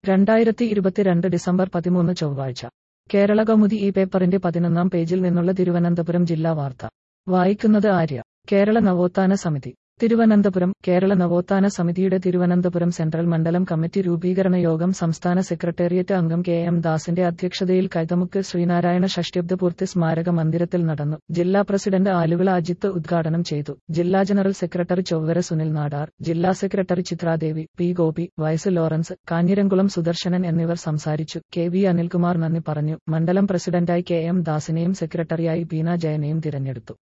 രണ്ടായിരത്തി ഇരുപത്തിരണ്ട് ഡിസംബർ പതിമൂന്ന് ചൊവ്വാഴ്ച കേരള കൗമുദി ഈ പേപ്പറിന്റെ പതിനൊന്നാം പേജിൽ നിന്നുള്ള തിരുവനന്തപുരം ജില്ലാ വാർത്ത വായിക്കുന്നത് ആര്യ കേരള നവോത്ഥാന സമിതി തിരുവനന്തപുരം കേരള നവോത്ഥാന സമിതിയുടെ തിരുവനന്തപുരം സെൻട്രൽ മണ്ഡലം കമ്മിറ്റി രൂപീകരണ യോഗം സംസ്ഥാന സെക്രട്ടേറിയറ്റ് അംഗം കെ എം ദാസിന്റെ അധ്യക്ഷതയിൽ കൈതമുക്ക് ശ്രീനാരായണ ഷഷ്ട്യബ്ദപൂർത്തി സ്മാരക മന്ദിരത്തിൽ നടന്നു ജില്ലാ പ്രസിഡന്റ് ആലുവിള അജിത്ത് ഉദ്ഘാടനം ചെയ്തു ജില്ലാ ജനറൽ സെക്രട്ടറി ചൊവ്വര സുനിൽ നാടാർ ജില്ലാ secretary Chithradevi P Gopi vice Lawrence Kanjiramkulam Sudarsanan എന്നിവർ സംസാരിച്ചു കെ വി അനിൽകുമാർ നന്ദി പറഞ്ഞു മണ്ഡലം പ്രസിഡന്റായി കെ എം ദാസിനെയും സെക്രട്ടറിയായി ബീന ജയനെയും തിരഞ്ഞെടുത്തു